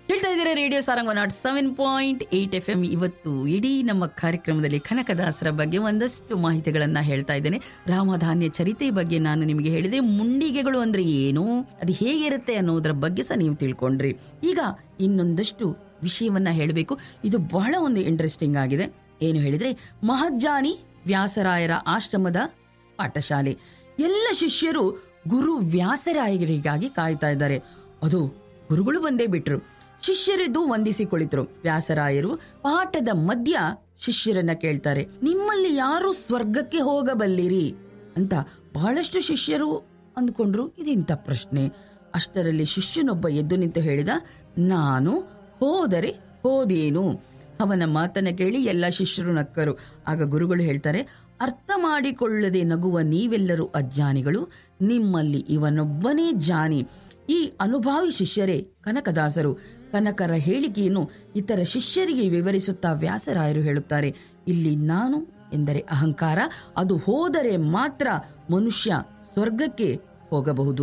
ಹೇಳ್ತಾ ಇದ್ದೀರಾ radio Sarang nought seven point eight F M ಇವತ್ತು ಇಡೀ ನಮ್ಮ ಕಾರ್ಯಕ್ರಮದಲ್ಲಿ ಕನಕದಾಸರ ಬಗ್ಗೆ ಒಂದಷ್ಟು ಮಾಹಿತಿಗಳನ್ನ ಹೇಳ್ತಾ ಇದ್ದೇನೆ ರಾಮಧಾನ್ಯ ಚರಿತೆ ಬಗ್ಗೆ ನಾನು ನಿಮಗೆ ಹೇಳಿದೆ ಮುಂಡಿಗೆಗಳು ಅಂದ್ರೆ ಏನು ಅದು ಹೇಗಿರುತ್ತೆ ಅನ್ನೋದರ ಬಗ್ಗೆ ಸಹ ನೀವು ತಿಳ್ಕೊಂಡ್ರಿ ಈಗ ಇನ್ನೊಂದಷ್ಟು ವಿಷಯವನ್ನ ಹೇಳಬೇಕು ಇದು ಬಹಳ ಒಂದು ಇಂಟ್ರೆಸ್ಟಿಂಗ್ ಆಗಿದೆ ಏನು ಹೇಳಿದ್ರೆ ಮಹಜ್ಜಾನಿ ವ್ಯಾಸರಾಯರ ಆಶ್ರಮದ ಪಾಠಶಾಲೆ ಎಲ್ಲ ಶಿಷ್ಯರು ಗುರು ವ್ಯಾಸರಾಯರಿಗಾಗಿ ಕಾಯ್ತಾ ಇದ್ದಾರೆ ಅದು ಗುರುಗಳು ಬಂದೇ ಬಿಟ್ರು ಶಿಷ್ಯರೆದ್ದು ವಂದಿಸಿ ಕುಳಿತರು ವ್ಯಾಸರಾಯರು ಪಾಠದ ಮಧ್ಯ ಶಿಷ್ಯರನ್ನ ಕೇಳ್ತಾರೆ ನಿಮ್ಮಲ್ಲಿ ಯಾರು ಸ್ವರ್ಗಕ್ಕೆ ಹೋಗಬಲ್ಲಿರಿ ಅಂತ ಬಹಳಷ್ಟು ಶಿಷ್ಯರು ಅಂದ್ಕೊಂಡ್ರು ಇದೆಂತ ಪ್ರಶ್ನೆ ಅಷ್ಟರಲ್ಲಿ ಶಿಷ್ಯನೊಬ್ಬ ಎದ್ದು ನಿಂತು ಹೇಳಿದ ನಾನು ಹೋದರೆ ಹೋದೇನು ಅವನ ಮಾತನ್ನ ಕೇಳಿ ಎಲ್ಲ ಶಿಷ್ಯರು ನಕ್ಕರು ಆಗ ಗುರುಗಳು ಹೇಳ್ತಾರೆ ಅರ್ಥ ಮಾಡಿಕೊಳ್ಳದೆ ನಗುವ ನೀವೆಲ್ಲರೂ ಅಜ್ಜಾನಿಗಳು ನಿಮ್ಮಲ್ಲಿ ಇವನೊಬ್ಬನೇ ಜಾನಿ ಈ ಅನುಭಾವಿ ಶಿಷ್ಯರೇ ಕನಕದಾಸರು ಕನಕರ ಹೇಳಿಕೆಯನ್ನು ಇತರ ಶಿಷ್ಯರಿಗೆ ವಿವರಿಸುತ್ತಾ ವ್ಯಾಸರಾಯರು ಹೇಳುತ್ತಾರೆ ಇಲ್ಲಿ ನಾನು ಎಂದರೆ ಅಹಂಕಾರ ಅದು ಹೋದರೆ ಮಾತ್ರ ಮನುಷ್ಯ ಸ್ವರ್ಗಕ್ಕೆ ಹೋಗಬಹುದು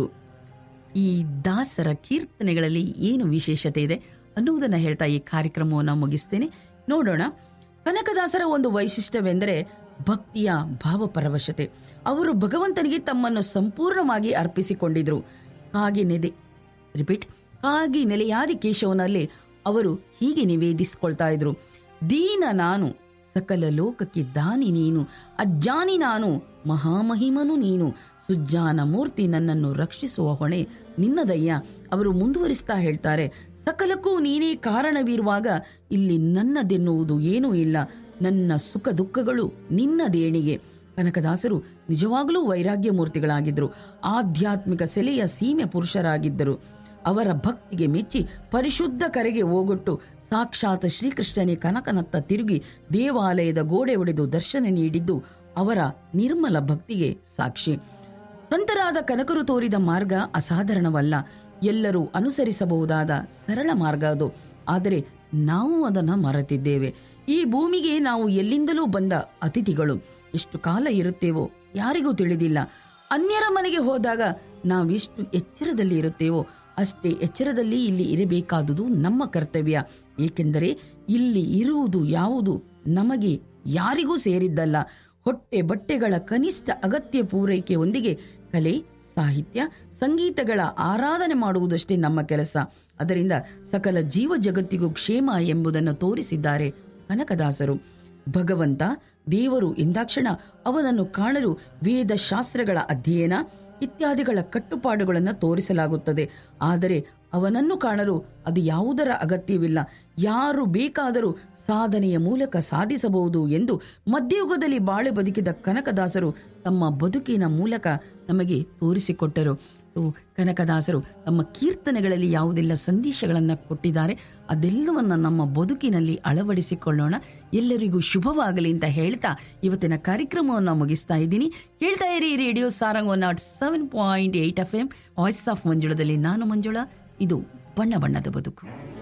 ಈ ದಾಸರ ಕೀರ್ತನೆಗಳಲ್ಲಿ ಏನು ವಿಶೇಷತೆ ಇದೆ ಅನ್ನುವುದನ್ನ ಹೇಳ್ತಾ ಈ ಕಾರ್ಯಕ್ರಮವನ್ನು ಮುಗಿಸ್ತೇನೆ ನೋಡೋಣ ಕನಕದಾಸರ ಒಂದು ವೈಶಿಷ್ಟ್ಯವೆಂದರೆ ಭಕ್ತಿಯ ಭಾವಪರವಶತೆ ಅವರು ಭಗವಂತನಿಗೆ ತಮ್ಮನ್ನು ಸಂಪೂರ್ಣವಾಗಿ ಅರ್ಪಿಸಿಕೊಂಡಿದ್ರು ಕಾಗಿ ನೆದೆ ರಿಪೀಟ್ ಕಾಗಿ ನೆಲೆಯಾದಿ ಕೇಶವನಲ್ಲಿ ಅವರು ಹೀಗೆ ನಿವೇದಿಸಿಕೊಳ್ತಾ ಇದ್ರು ದೀನ ನಾನು ಸಕಲ ಲೋಕಕ್ಕೆ ದಾನಿ ನೀನು ಅಜ್ಜಾನಿ ನಾನು ಮಹಾಮಹಿಮನು ನೀನು ಸುಜ್ಜಾನ ಮೂರ್ತಿ ನನ್ನನ್ನು ರಕ್ಷಿಸುವ ಹೊಣೆ ನಿನ್ನದಯ್ಯ ಅವರು ಮುಂದುವರಿಸ್ತಾ ಹೇಳ್ತಾರೆ ಸಕಲಕ್ಕೂ ನೀನೇ ಕಾರಣವಿರುವಾಗ ಇಲ್ಲಿ ನನ್ನದೆನ್ನುವುದು ಏನೂ ಇಲ್ಲ ನನ್ನ ಸುಖ ದುಃಖಗಳು ನಿನ್ನ ದೇಣಿಗೆ ಕನಕದಾಸರು ನಿಜವಾಗಲೂ ವೈರಾಗ್ಯ ಮೂರ್ತಿಗಳಾಗಿದ್ದರು ಆಧ್ಯಾತ್ಮಿಕ ಸೆಲೆಯ ಸೀಮೆ ಪುರುಷರಾಗಿದ್ದರು ಅವರ ಭಕ್ತಿಗೆ ಮೆಚ್ಚಿ ಪರಿಶುದ್ಧ ಕರೆಗೆ ಹೋಗೊಟ್ಟು ಸಾಕ್ಷಾತ್ ಶ್ರೀಕೃಷ್ಣನೇ ಕನಕನತ್ತ ತಿರುಗಿ ದೇವಾಲಯದ ಗೋಡೆ ಒಡೆದು ದರ್ಶನ ನೀಡಿದ್ದು ಅವರ ನಿರ್ಮಲ ಭಕ್ತಿಗೆ ಸಾಕ್ಷಿ ಸಂತರಾದ ಕನಕರು ತೋರಿದ ಮಾರ್ಗ ಅಸಾಧಾರಣವಲ್ಲ ಎಲ್ಲರೂ ಅನುಸರಿಸಬಹುದಾದ ಸರಳ ಮಾರ್ಗ ಅದು ಆದರೆ ನಾವು ಅದನ್ನ ಮರೆತಿದ್ದೇವೆ ಈ ಭೂಮಿಗೆ ನಾವು ಎಲ್ಲಿಂದಲೂ ಬಂದ ಅತಿಥಿಗಳು ಎಷ್ಟು ಕಾಲ ಇರುತ್ತೇವೋ ಯಾರಿಗೂ ತಿಳಿದಿಲ್ಲ ಅನ್ಯರ ಮನೆಗೆ ಹೋದಾಗ ನಾವೆಷ್ಟು ಎಚ್ಚರದಲ್ಲಿ ಇರುತ್ತೇವೋ ಅಷ್ಟೇ ಎಚ್ಚರದಲ್ಲಿ ಇಲ್ಲಿ ಇರಬೇಕಾದುದು ನಮ್ಮ ಕರ್ತವ್ಯ ಏಕೆಂದರೆ ಇಲ್ಲಿ ಇರುವುದು ಯಾವುದು ನಮಗೆ ಯಾರಿಗೂ ಸೇರಿದ್ದಲ್ಲ ಹೊಟ್ಟೆ ಬಟ್ಟೆಗಳ ಕನಿಷ್ಠ ಅಗತ್ಯ ಪೂರೈಕೆಯೊಂದಿಗೆ ಕಲೆ ಸಾಹಿತ್ಯ ಸಂಗೀತಗಳ ಆರಾಧನೆ ಮಾಡುವುದಷ್ಟೇ ನಮ್ಮ ಕೆಲಸ ಅದರಿಂದ ಸಕಲ ಜೀವ ಜಗತ್ತಿಗೂ ಕ್ಷೇಮ ಎಂಬುದನ್ನು ತೋರಿಸಿದ್ದಾರೆ ಕನಕದಾಸರು ಭಗವಂತ ದೇವರು ಎಂದಾಕ್ಷಣ ಅವನನ್ನು ಕಾಣಲು ವೇದ ಶಾಸ್ತ್ರಗಳ ಅಧ್ಯಯನ ಇತ್ಯಾದಿಗಳ ಕಟ್ಟುಪಾಡುಗಳನ್ನು ತೋರಿಸಲಾಗುತ್ತದೆ ಆದರೆ ಅವನನ್ನು ಕಾಣಲು ಅದು ಯಾವುದರ ಅಗತ್ಯವಿಲ್ಲ ಯಾರು ಬೇಕಾದರೂ ಸಾಧನೆಯ ಮೂಲಕ ಸಾಧಿಸಬಹುದು ಎಂದು ಮಧ್ಯಯುಗದಲ್ಲಿ ಬಾಳೆ ಬದುಕಿದ ಕನಕದಾಸರು ತಮ್ಮ ಬದುಕಿನ ಮೂಲಕ ನಮಗೆ ತೋರಿಸಿಕೊಟ್ಟರು ಸೊ ಕನಕದಾಸರು ತಮ್ಮ ಕೀರ್ತನೆಗಳಲ್ಲಿ ಯಾವುದೆಲ್ಲ ಸಂದೇಶಗಳನ್ನು ಕೊಟ್ಟಿದ್ದಾರೆ ಅದೆಲ್ಲವನ್ನ ನಮ್ಮ ಬದುಕಿನಲ್ಲಿ ಅಳವಡಿಸಿಕೊಳ್ಳೋಣ ಎಲ್ಲರಿಗೂ ಶುಭವಾಗಲಿ ಅಂತ ಹೇಳ್ತಾ ಇವತ್ತಿನ ಕಾರ್ಯಕ್ರಮವನ್ನು ಮುಗಿಸ್ತಾ ಇದ್ದೀನಿ ಕೇಳ್ತಾ ಇರಿ radio Sarang one nought seven point eight F M voice of ಮಂಜುಳದಲ್ಲಿ ನಾನು ಮಂಜುಳಾ ಇದು ಬಣ್ಣ ಬಣ್ಣದ ಬದುಕು